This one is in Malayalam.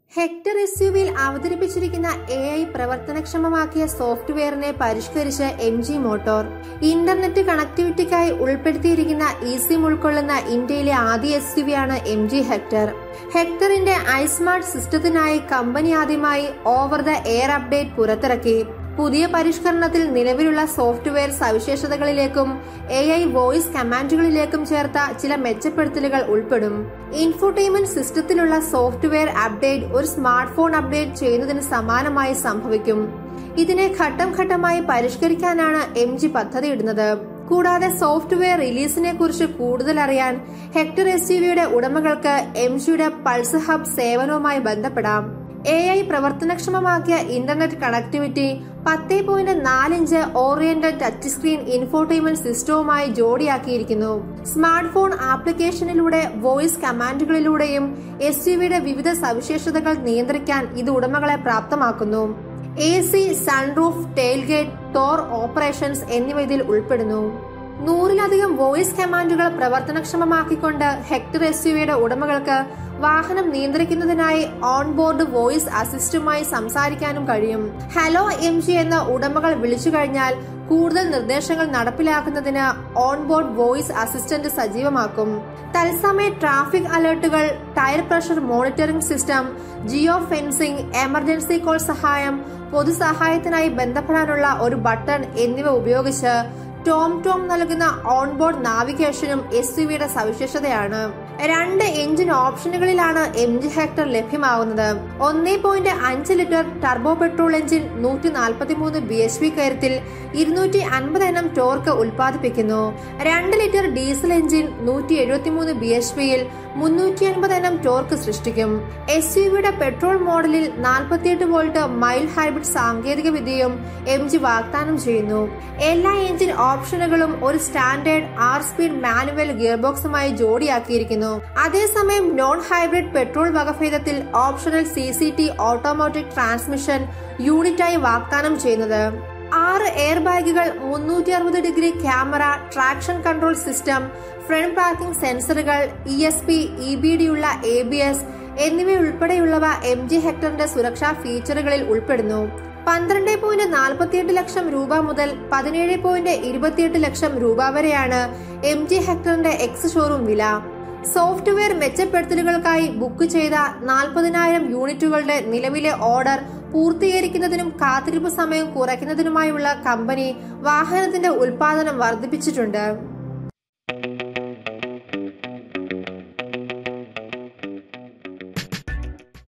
ഹെക്ടർ എസ് യു വിയിൽ അവതരിപ്പിച്ചിരിക്കുന്ന എ ഐ പ്രവർത്തനക്ഷമമാക്കിയ സോഫ്റ്റ്വെയറിനെ പരിഷ്കരിച്ച എം ജി മോട്ടോർ ഇന്റർനെറ്റ് കണക്ടിവിറ്റിക്കായി ഉൾപ്പെടുത്തിയിരിക്കുന്ന ഇ സിം ഉൾക്കൊള്ളുന്ന ഇന്ത്യയിലെ ആദ്യ എസ് യു വി ആണ് എം ജി ഹെക്ടർ ഹെക്ടറിന്റെ ഐസ്മാർട്ട് സിസ്റ്റത്തിനായി കമ്പനി ആദ്യമായി ഓവർ ദ എയർ അപ്ഡേറ്റ് പുറത്തിറക്കി പുതിയ പരിഷ്കരണത്തിൽ നിലവിലുള്ള സോഫ്റ്റ്വെയർ സവിശേഷതകളിലേക്കും എ ഐ വോയിസ് കമാൻഡുകളിലേക്കും ചേർത്ത ചില മെച്ചപ്പെടുത്തലുകൾ ഉൾപ്പെടും ഇൻഫോർടൈൻമെന്റ് സിസ്റ്റത്തിലുള്ള സോഫ്റ്റ്വെയർ അപ്ഡേറ്റ് ഒരു സ്മാർട്ട് ഫോൺ അപ്ഡേറ്റ് ചെയ്യുന്നതിന് സമാനമായി സംഭവിക്കും ഇതിനെ ഘട്ടം ഘട്ടമായി പരിഷ്കരിക്കാനാണ് എം ജി പദ്ധതിയിടുന്നത് കൂടാതെ സോഫ്റ്റ്വെയർ റിലീസിനെ കുറിച്ച് കൂടുതൽ അറിയാൻ ഹെക്ടർ എസ് യു വിയുടെ ഉടമകൾക്ക് എം ജിയുടെ പൾസ് ഹബ് സേവനവുമായി ബന്ധപ്പെടാം എ ഐ പ്രവർത്തനക്ഷമമാക്കിയ ഇന്റർനെറ്റ് കണക്ടിവിറ്റി പത്ത് പോയിന്റ് നാലിഞ്ച് ഓറിയന്റഡ് ടച്ച് സ്ക്രീൻ ഇൻഫോർടൈൻമെന്റ് സിസ്റ്റവുമായി ജോഡിയാക്കിയിരിക്കുന്നു സ്മാർട്ട് ഫോൺ ആപ്ലിക്കേഷനിലൂടെ വോയിസ് കമാൻഡുകളിലൂടെയും എസ് യു വിയുടെ വിവിധ സവിശേഷതകൾ നിയന്ത്രിക്കാൻ ഇത് ഉടമകളെ പ്രാപ്തമാക്കുന്നു A C sunroof tailgate door operations എന്നിവ ഇതിൽ ഉൾപ്പെടുന്നു നൂറിലധികം വോയിസ് കമാൻഡുകൾ പ്രവർത്തനക്ഷമമാക്കിക്കൊണ്ട് ഹെക്ടർ എസ് യുവിയുടെ ഉടമകൾക്ക് വാഹനം നിയന്ത്രിക്കുന്നതിനായി ഓൺബോർഡ് വോയിസ് അസിസ്റ്റുമായി സംസാരിക്കാനും കഴിയും ഹലോ എം ജി എന്ന ഉടമകൾ വിളിച്ചു കഴിഞ്ഞാൽ കൂടുതൽ നിർദ്ദേശങ്ങൾ നടപ്പിലാക്കുന്നതിന് ഓൺബോർഡ് വോയിസ് അസിസ്റ്റന്റ് സജീവമാക്കും തത്സമയ ട്രാഫിക് അലർട്ടുകൾ tyre pressure monitoring system geo fencing emergency call സഹായം പൊതുസഹായത്തിനായി ബന്ധപ്പെടാനുള്ള ഒരു ബട്ടൺ എന്നിവ ഉപയോഗിച്ച് ടോം ടോം നൽകുന്ന ഓൺബോർഡ് നാവിഗേഷനും എസ് യു വിയുടെ സവിശേഷതയാണ് രണ്ട് എഞ്ചിൻ ഓപ്ഷനുകളിലാണ് എം ജി ഹെക്ടർ ലഭ്യമാവുന്നത് ഒന്നേ പോയിന്റ് അഞ്ച് ലിറ്റർ ടർബോ പെട്രോൾ എഞ്ചിൻ നൂറ്റി നാൽപ്പത്തി മൂന്ന് ബി എച്ച് പി കയറ്റത്തിൽ ഇരുന്നൂറ്റി അൻപത് എണ്ണം ടോർക്ക് ഉൽപ്പാദിപ്പിക്കുന്നു രണ്ട് ലിറ്റർ ഡീസൽ എഞ്ചിൻ നൂറ്റി എഴുപത്തി മൂന്ന് ബി എച്ച് പിയിൽ മുന്നൂറ്റി അൻപത് എണ്ണം ടോർക്ക് സൃഷ്ടിക്കും എസ് യു വിയുടെ പെട്രോൾ മോഡലിൽ നാൽപ്പത്തിയെട്ട് വോൾട്ട് മൈൽ ഹൈബ്രിഡ് സാങ്കേതിക വിദ്യയും എം ജി വാഗ്ദാനം ചെയ്യുന്നു എല്ലാ എഞ്ചിൻ ഓപ്ഷനുകളും ഒരു സ്റ്റാൻഡേർഡ് ആർ സ്പീഡ് മാനുവൽ ഗിയർബോക്സുമായി ജോഡിയാക്കിയിരിക്കുന്നു അതേസമയം നോൺ ഹൈബ്രിഡ് പെട്രോൾ വകഭേദത്തിൽ optional C C T automatic transmission യൂണിറ്റായി വാഗ്ദാനം ചെയ്യുന്നത് ആറ് എയർ ബാഗുകൾ മുന്നൂറ്റി അറുപത് degree camera traction control system front parking സെൻസറുകൾ E S P E B D ഉള്ള എ ബി എസ് എന്നിവയുൾപ്പെടെയുള്ളവ എം ജി ഹെക്ടറിന്റെ സുരക്ഷാ ഫീച്ചറുകളിൽ ഉൾപ്പെടുന്നു പന്ത്രണ്ട് പോയിന്റ് നാൽപ്പത്തിയെട്ട് ലക്ഷം രൂപ മുതൽ പതിനേഴ് പോയിന്റ് ഇരുപത്തിയെട്ട് ലക്ഷം രൂപ വരെയാണ് എം ജി ഹെക്ടറിന്റെ എക്സ് ഷോറൂം വില സോഫ്റ്റ്വെയർ മെച്ചപ്പെടുത്തലുകൾക്കായി ബുക്ക് ചെയ്ത നാൽപ്പതിനായിരം യൂണിറ്റുകളുടെ നിലവിലെ ഓർഡർ പൂർത്തീകരിക്കുന്നതിനും കാത്തിരിപ്പ് സമയം കുറയ്ക്കുന്നതിനുമായുള്ള കമ്പനി വാഹനത്തിന്റെ ഉൽപാദനം വർദ്ധിപ്പിച്ചിട്ടുണ്ട്